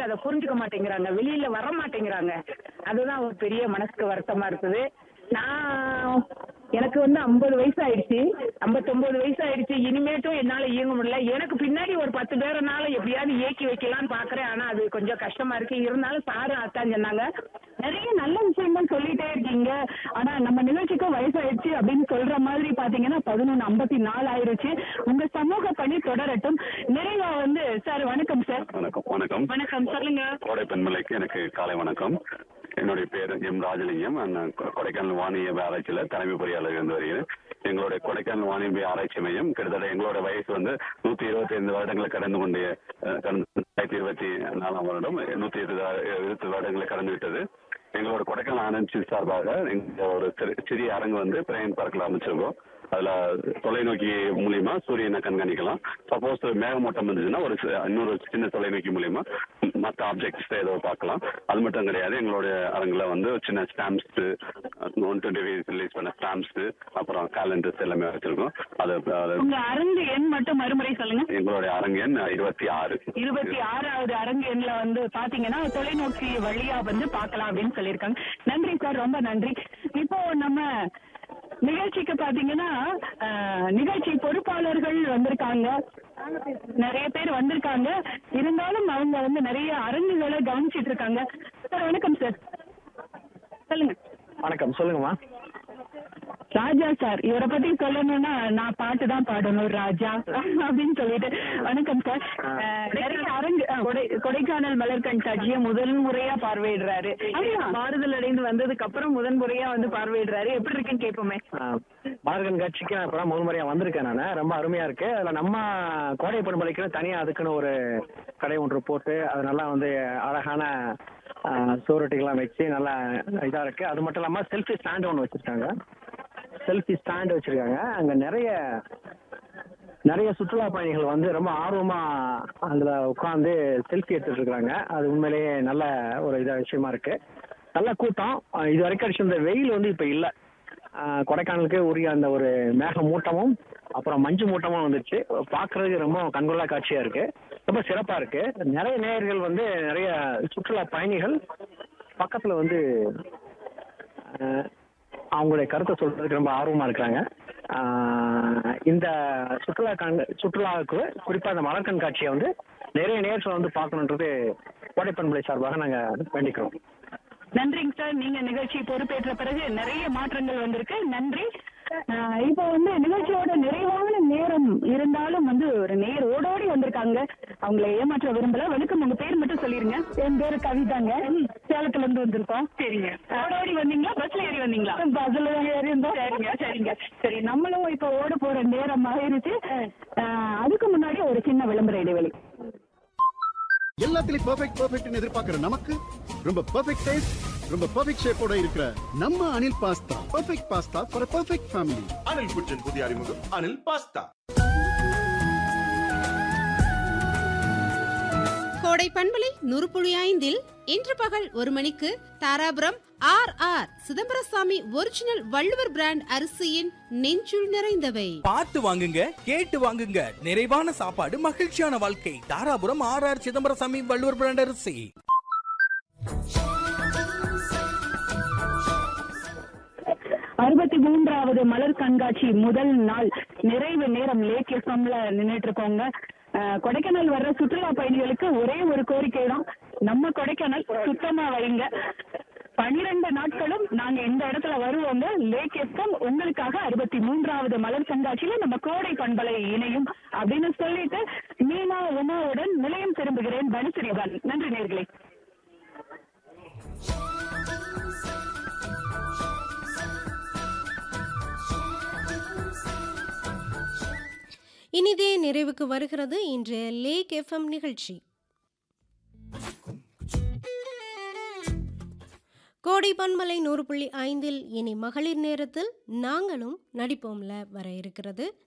அதை புரிஞ்சுக்க மாட்டேங்கிறாங்க வெளியில வர மாட்டேங்கிறாங்க அதுதான் ஒரு பெரிய மனசுக்கு வருத்தமா இருக்குது நான் எனக்கு வந்து ஐம்பது வயசு ஆயிடுச்சு ஐம்பத்தொன்பது வயசு ஆயிடுச்சு இனிமேட்டும் என்னால இயங்க முடியல எனக்கு பின்னாடி ஒரு பத்து பேரனால எப்படியாவது இயக்கி வைக்கலாம்னு பாக்குறேன் ஆனா அது கொஞ்சம் கஷ்டமா இருக்கு இருந்தாலும் சாரு அத்தான் சொன்னாங்க நிறைய நல்ல விஷயங்கள் சொல்லிட்டே இருக்கீங்க ஆனா நம்ம நிகழ்ச்சிக்கும் வயசாயிடுச்சு அப்படின்னு சொல்ற மாதிரி பாத்தீங்கன்னா பதினொன்னு ஐம்பத்தி நாலு ஆயிருச்சு உங்க சமூக பணி தொடரட்டும் நிறைவா வந்து சார் வணக்கம் சார் வணக்கம் வணக்கம் வணக்கம் சொல்லுங்க கோடை பெண்மலைக்கு எனக்கு காலை வணக்கம் என்னுடைய பேர் எம் ராஜலிங்கம் நான் கொ- கொடைக்கானல் வானியல் ஆராய்ச்சியில் தலைமை பொறியாளர் இருந்து வருகிறேன் எங்களுடைய கொடைக்கானல் வானியல் ஆராய்ச்சி மையம் கிட்டத்தட்ட எங்களோட வயசு வந்து நூத்தி இருபத்தி ஐந்து வருடங்களை கடந்து கொண்டு அஹ், கடந்த ரெண்டாயிரத்தி இருபத்தி நாலாம் வருடம் நூத்தி இருபது இருபத்தி வருடங்களை கடந்து விட்டது எங்களோட கொடைக்கானல் ஆராய்ச்சி சார்பாக எங்க ஒரு சிறு- சிறிய அரங்கு வந்து பிரயன் பார்க்கல அமைச்சிருக்கோம் அதுல தொலைநோக்கி மூலியமா சூரியனை கண்காணிக்கலாம் சப்போஸ் மேகமூட்டம் இருந்துச்சுன்னா ஒரு சி- இன்னொரு சின்ன தொலைநோக்கி மூலியமா மற்ற ஆப்ஜெக்ட்ஸ் ஏதோ பார்க்கலாம் அது மட்டும் கிடையாது எங்களுடைய அரங்குல வந்து சின்ன ஸ்டாம்ப்ஸ் ஒன் டுவெண்ட்டி ரிலீஸ் பண்ண ஸ்டாம்ப்ஸ் அப்புறம் கேலண்டர்ஸ் எல்லாமே வச்சிருக்கோம் அது அது உங்க அரங்கு எண் மட்டும் மறுமுறை சொல்லுங்க எங்களுடைய அரங்கு எண் இருபத்தி ஆறு இருபத்தி ஆறாவது அரங்கு எண்ல வந்து பாத்தீங்கன்னா தொலைநோக்கி வழியா வந்து பார்க்கலாம் அப்படின்னு சொல்லியிருக்காங்க நன்றி சார் ரொம்ப நன்றி இப்போ நம்ம நிகழ்ச்சிக்கு பாத்தீங்கன்னா அஹ், நிகழ்ச்சி பொறுப்பாளர்கள் வந்திருக்காங்க நிறைய பேர் வந்திருக்காங்க இருந்தாலும் அவங்க வந்து நிறைய அரங்குகளை கவனிச்சிட்டு இருக்காங்க சார் வணக்கம் சார் சொல்லுங்க வணக்கம் சொல்லுங்கம்மா ராஜா சார் இவரை பத்தி சொல்லணும்னா நான் பாட்டு தான் பாடணும் ராஜா அப்படின்னு சொல்லிட்டு வணக்கம் சார் அஹ், நிறைய அரங்கு அஹ், கொடை- கொடைக்கானல் மலர் கண்காட்சியை முதல் முறையா பார்வையிடுறாரு மாறுதல் அடைந்து வந்ததுக்கு அப்புறம் முதன் முறையா வந்து பார்வையிடுறாரு எப்படி இருக்குன்னு கேட்போமே மார்கன் காட்சிக்கு நான் இப்பதான் முதல் முறையா வந்திருக்கேன் நான் ரொம்ப அருமையா இருக்கு அதுல நம்ம கோடை பண்பலைக்கு தனியா அதுக்குன்னு ஒரு கடை ஒன்று போட்டு அது நல்லா வந்து அழகான சோரட்டிகள்லாம் வச்சு நல்லா இதா இருக்கு அது மட்டும் இல்லாம செல்ஃபி ஸ்டாண்ட் ஒன்று வச்சிருக்காங்க செல்ஃபி ஸ்டாண்ட் வச்சிருக்காங்க அங்க நிறைய நிறைய சுற்றுலா பயணிகள் வந்து ரொம்ப ஆர்வமா அதுல உட்காந்து செல்ஃபி எடுத்துட்டு இருக்காங்க அது உண்மையிலேயே நல்ல ஒரு இதா விஷயமா இருக்கு நல்ல கூட்டம் அஹ் இது வரைக்கும் அடிச்ச இந்த வெயில் வந்து இப்ப இல்ல அஹ் கொடைக்கானலுக்கு உரிய அந்த ஒரு மேக மூட்டமும் அப்புறம் மஞ்சு மூட்டமும் வந்துச்சு பார்க்கிறதுக்கு ரொம்ப கண்கொள்ளா காட்சியா இருக்கு ரொம்ப சிறப்பா இருக்கு நிறைய நேயர்கள் வந்து நிறைய சுற்றுலா பயணிகள் பக்கத்துல வந்து அஹ், அவங்களுடைய கருத்தை சொல்றதுக்கு ரொம்ப ஆர்வமா இருக்கிறாங்க ஆஹ் இந்த சுற்றுலா கண் சுற்றுலாவுக்கு குறிப்பா இந்த மலர் கண்காட்சியை வந்து நிறைய நேரத்தில் வந்து பார்க்கணுன்றது கோடைப்பண்பலை சார்பாக நாங்க வேண்டிக்கிறோம் நன்றிங்க சார் நீங்க நிகழ்ச்சி பொறுப்பேற்ற பிறகு நிறைய மாற்றங்கள் வந்திருக்கு நன்றி ஆஹ் இப்போ வந்து நிகழ்ச்சியோட நிறைவான நேரம் இருந்தாலும் வந்து ஒரு நேர் ஓடோடி வந்திருக்காங்க அவங்களை ஏமாற்ற விரும்பல வணக்கம் உங்க பேர் மட்டும் சொல்லிருங்க என் பேரு கவிதாங்க சேலத்துல இருந்து வந்திருக்கோம் சரிங்க ஓடோடி வந்தீங்களா பஸ்ல ஏறி வந்தீங்களா பஸ்ல ஏறி இருந்தோம் சரிங்க சரிங்க சரி நம்மளும் இப்போ ஓட போற நேரம் ஆயிருச்சு ஆஹ் அதுக்கு முன்னாடி ஒரு சின்ன விளம்பர இடைவெளி எல்லாத்துலயும் பெர்ஃபெக்ட் பெர்ஃபெக்ட்னு எதிர்பார்க்கிற நமக்கு ரொம்ப பெர்ஃபெக்ட் டேஸ்ட் ரொம்ப பெர்ஃபெக்ட் ஷேப்போட இருக்கிற நம்ம Anil pasta perfect pasta for perfect family Anil kitchen புதிய அறிமுகம் அனில் பாஸ்தா கோடை பண்பலை நுறுப்புழி ஐந்தில் இன்று பகல் ஒரு மணிக்கு Dharapuram R R Chidambarasamy original Valluvar brand அரிசியின் நெஞ்சுள் நிறைந்தவை பார்த்து வாங்குங்க கேட்டு வாங்குங்க நிறைவான சாப்பாடு மகிழ்ச்சியான வாழ்க்கை Dharapuram R R Chidambarasamy Valluvar brand அரிசி அறுபத்தி மூன்றாவது மலர் கண்காட்சி முதல் நாள் நிறைவு நேரம் லேக் எஃப்எம்ல நின்னுட்டு இருக்கோங்க அஹ், கொடைக்கானல் வர்ற சுற்றுலா பயணிகளுக்கு ஒரே ஒரு கோரிக்கை தான் நம்ம கொடைக்கானல் சுத்தமா வைங்க பனிரெண்டு நாட்களும் நாங்க இந்த இடத்துல வருவோங்க லேக் எஃப்எம் உங்களுக்காக அறுபத்தி மூன்றாவது மலர் கண்காட்சியில நம்ம கோடை பண்பலை இணையும் அப்படின்னு சொல்லிட்டு மீனா உமாவுடன் நிலையம் திரும்புகிறேன் பனிசிறிதான் நன்றி நேர்களே இனிதே நிறைவுக்கு வருகிறது இன்றைய லேக் எஃப்எம் நிகழ்ச்சி கோடை பன்மலை நூறு புள்ளி ஐந்தில் இனி மகளிர் நேரத்தில் நாங்களும் நடிப்போம்ல வர இருக்கிறது